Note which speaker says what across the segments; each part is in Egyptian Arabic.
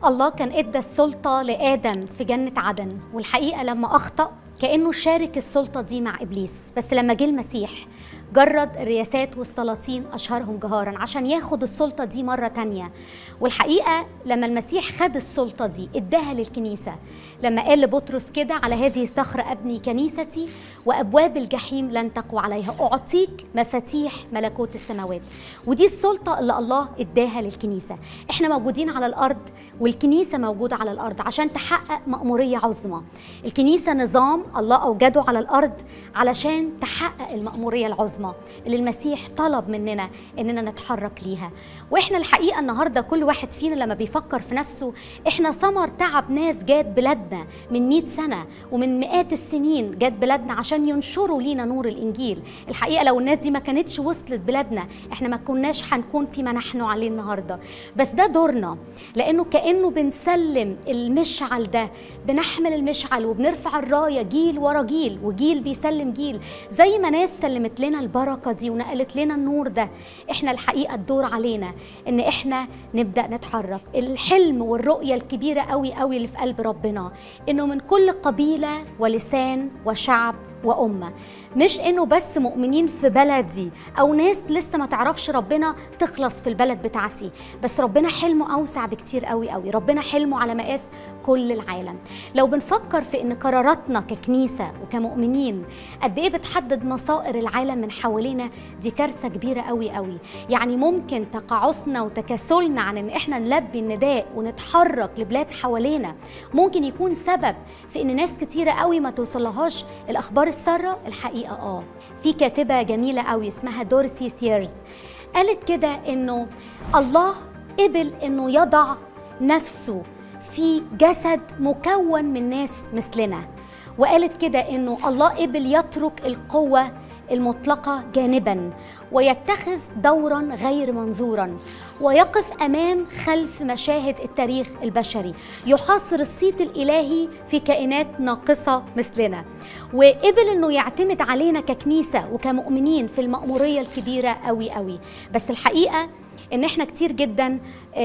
Speaker 1: الله كان ادى السلطه لادم في جنه عدن والحقيقه لما اخطا كانه شارك السلطه دي مع ابليس بس لما جه المسيح جرد الرياسات والسلاطين اشهرهم جهارا عشان ياخد السلطه دي مره تانية والحقيقه لما المسيح خد السلطه دي اداها للكنيسه لما قال لبطرس كده على هذه الصخره ابني كنيستي وابواب الجحيم لن تقوى عليها اعطيك مفاتيح ملكوت السماوات ودي السلطه اللي الله اداها للكنيسه احنا موجودين على الارض والكنيسه موجوده على الارض عشان تحقق مأموريه عظمى الكنيسه نظام الله اوجده على الارض علشان تحقق المأموريه العظمى اللي المسيح طلب مننا اننا نتحرك ليها واحنا الحقيقه النهارده كل واحد فينا لما بيفكر في نفسه احنا ثمر تعب ناس جات بلادنا من 100 سنه ومن مئات السنين جات بلادنا عشان ينشروا لينا نور الانجيل الحقيقه لو الناس دي ما كانتش وصلت بلادنا احنا ما كناش هنكون فيما نحن عليه النهارده بس ده دورنا لانه كانه بنسلم المشعل ده بنحمل المشعل وبنرفع الرايه جيل ورا جيل وجيل بيسلم جيل زي ما ناس سلمت لنا البركه دي ونقلت لنا النور ده احنا الحقيقه الدور علينا ان احنا نبدا نتحرك الحلم والرؤيه الكبيره قوي قوي اللي في قلب ربنا انه من كل قبيله ولسان وشعب وأمة مش إنه بس مؤمنين في بلدي أو ناس لسه ما تعرفش ربنا تخلص في البلد بتاعتي بس ربنا حلمه أوسع بكتير قوي قوي ربنا حلمه على مقاس كل العالم لو بنفكر في إن قراراتنا ككنيسة وكمؤمنين قد إيه بتحدد مصائر العالم من حوالينا دي كارثة كبيرة قوي قوي يعني ممكن تقاعسنا وتكاسلنا عن إن إحنا نلبي النداء ونتحرك لبلاد حوالينا ممكن يكون سبب في إن ناس كتيرة قوي ما توصلهاش الأخبار السارة الحقيقة آه في كاتبة جميلة قوي اسمها دورثي سيرز قالت كده إنه الله قبل إنه يضع نفسه في جسد مكون من ناس مثلنا وقالت كده إنه الله قبل يترك القوة المطلقة جانبا ويتخذ دورا غير منظورا ويقف امام خلف مشاهد التاريخ البشري يحاصر الصيت الالهي في كائنات ناقصه مثلنا وقبل انه يعتمد علينا ككنيسه وكمؤمنين في المأموريه الكبيره قوي قوي بس الحقيقه ان احنا كتير جدا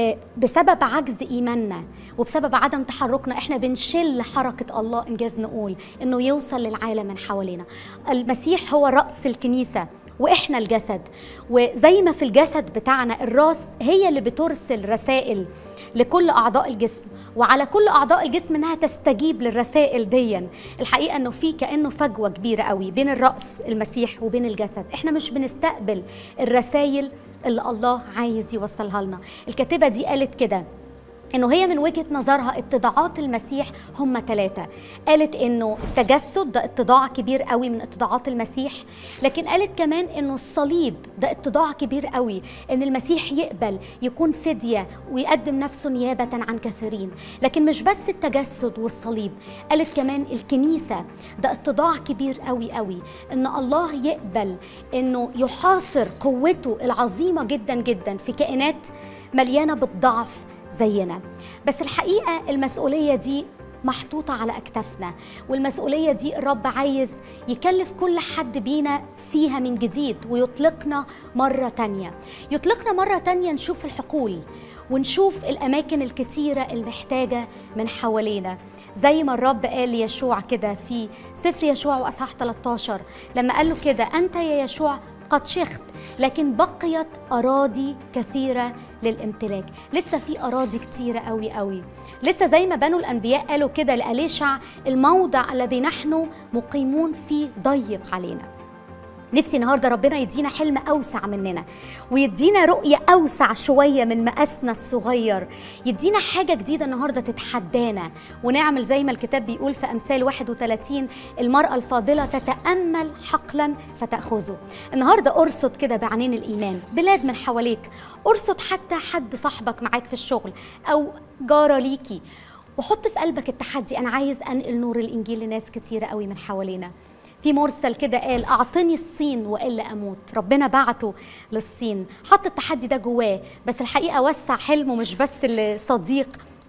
Speaker 1: بسبب عجز ايماننا وبسبب عدم تحركنا احنا بنشل حركه الله انجاز نقول انه يوصل للعالم من حوالينا المسيح هو راس الكنيسه واحنا الجسد وزي ما في الجسد بتاعنا الراس هي اللي بترسل رسائل لكل اعضاء الجسم وعلى كل اعضاء الجسم انها تستجيب للرسائل ديا الحقيقه انه في كانه فجوه كبيره قوي بين الراس المسيح وبين الجسد احنا مش بنستقبل الرسائل اللي الله عايز يوصلها لنا الكاتبه دي قالت كده انه هي من وجهه نظرها اتضاعات المسيح هم ثلاثه قالت انه التجسد ده اتضاع كبير قوي من اتضاعات المسيح لكن قالت كمان انه الصليب ده اتضاع كبير قوي ان المسيح يقبل يكون فديه ويقدم نفسه نيابه عن كثيرين لكن مش بس التجسد والصليب قالت كمان الكنيسه ده اتضاع كبير قوي قوي ان الله يقبل انه يحاصر قوته العظيمه جدا جدا في كائنات مليانه بالضعف زينا بس الحقيقه المسؤوليه دي محطوطة على أكتافنا والمسؤولية دي الرب عايز يكلف كل حد بينا فيها من جديد ويطلقنا مرة تانية يطلقنا مرة تانية نشوف الحقول ونشوف الأماكن الكتيرة المحتاجة من حوالينا زي ما الرب قال ليشوع كده في سفر يشوع وأصحاح 13 لما قال له كده أنت يا يشوع قد شخت لكن بقيت أراضي كثيرة للامتلاك لسه في أراضي كتيرة قوي قوي لسه زي ما بنو الأنبياء قالوا كده لأليشع الموضع الذي نحن مقيمون فيه ضيق علينا نفسي النهارده ربنا يدينا حلم اوسع مننا ويدينا رؤيه اوسع شويه من مقاسنا الصغير يدينا حاجه جديده النهارده تتحدانا ونعمل زي ما الكتاب بيقول في امثال 31 المراه الفاضله تتامل حقلا فتاخذه النهارده ارصد كده بعينين الايمان بلاد من حواليك ارصد حتى حد صاحبك معاك في الشغل او جاره ليكي وحط في قلبك التحدي انا عايز انقل نور الانجيل لناس كتيره قوي من حوالينا في مرسل كده قال اعطني الصين والا اموت ربنا بعته للصين حط التحدي ده جواه بس الحقيقه وسع حلمه مش بس لصديق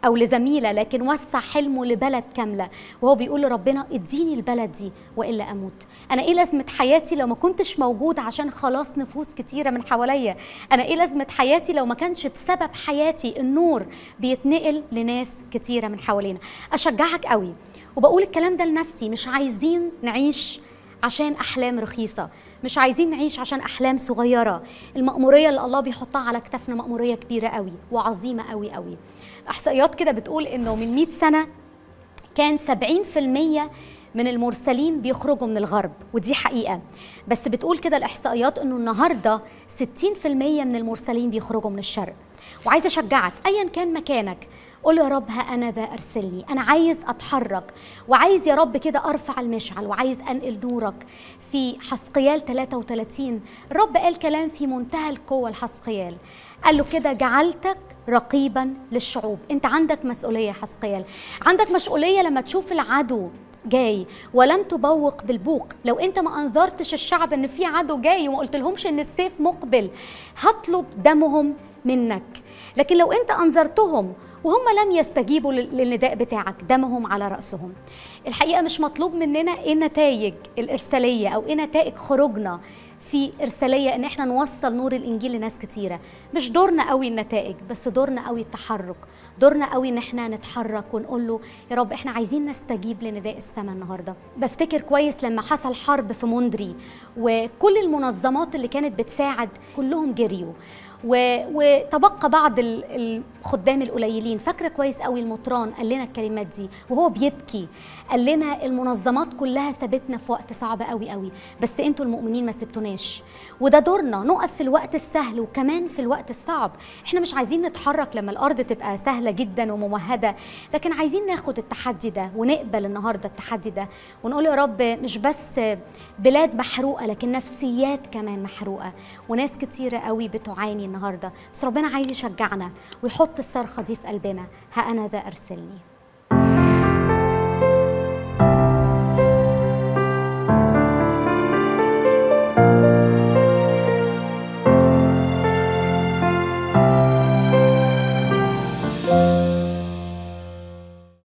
Speaker 1: او لزميله لكن وسع حلمه لبلد كامله وهو بيقول لربنا اديني البلد دي والا اموت انا ايه لازمه حياتي لو ما كنتش موجود عشان خلاص نفوس كتيره من حواليا انا ايه لازمه حياتي لو ما كانش بسبب حياتي النور بيتنقل لناس كتيره من حوالينا اشجعك قوي وبقول الكلام ده لنفسي مش عايزين نعيش عشان احلام رخيصه مش عايزين نعيش عشان احلام صغيره المأموريه اللي الله بيحطها على كتافنا مأموريه كبيره قوي وعظيمه قوي قوي احصائيات كده بتقول انه من 100 سنه كان 70% من المرسلين بيخرجوا من الغرب ودي حقيقه بس بتقول كده الاحصائيات انه النهارده 60% من المرسلين بيخرجوا من الشرق وعايزه اشجعك ايا كان مكانك قول يا رب ها انا ذا ارسلني انا عايز اتحرك وعايز يا رب كده ارفع المشعل وعايز انقل نورك في حسقيال 33 الرب قال كلام في منتهى القوه لحسقيال قال له كده جعلتك رقيبا للشعوب انت عندك مسؤوليه يا حسقيال عندك مسؤوليه لما تشوف العدو جاي ولم تبوق بالبوق لو انت ما انذرتش الشعب ان في عدو جاي وما قلت لهمش ان السيف مقبل هطلب دمهم منك لكن لو انت انذرتهم وهم لم يستجيبوا للنداء بتاعك دمهم على رأسهم الحقيقة مش مطلوب مننا ايه نتائج الإرسالية أو ايه نتائج خروجنا في إرسالية إن إحنا نوصل نور الإنجيل لناس كتيرة مش دورنا قوي النتائج بس دورنا قوي التحرك دورنا قوي إن إحنا نتحرك ونقول له يا رب إحنا عايزين نستجيب لنداء السماء النهاردة بفتكر كويس لما حصل حرب في موندري وكل المنظمات اللي كانت بتساعد كلهم جريوا وتبقى بعض الخدام القليلين فاكره كويس قوي المطران قال لنا الكلمات دي وهو بيبكي قال لنا المنظمات كلها سابتنا في وقت صعب قوي قوي بس انتوا المؤمنين ما سبتوناش وده دورنا نقف في الوقت السهل وكمان في الوقت الصعب احنا مش عايزين نتحرك لما الارض تبقى سهله جدا وممهده لكن عايزين ناخد التحدي ده ونقبل النهارده التحدي ده ونقول يا رب مش بس بلاد محروقه لكن نفسيات كمان محروقه وناس كتيره قوي بتعاني النهارده بس ربنا عايز يشجعنا ويحط الصرخه دي في قلبنا ها انا ذا ارسلني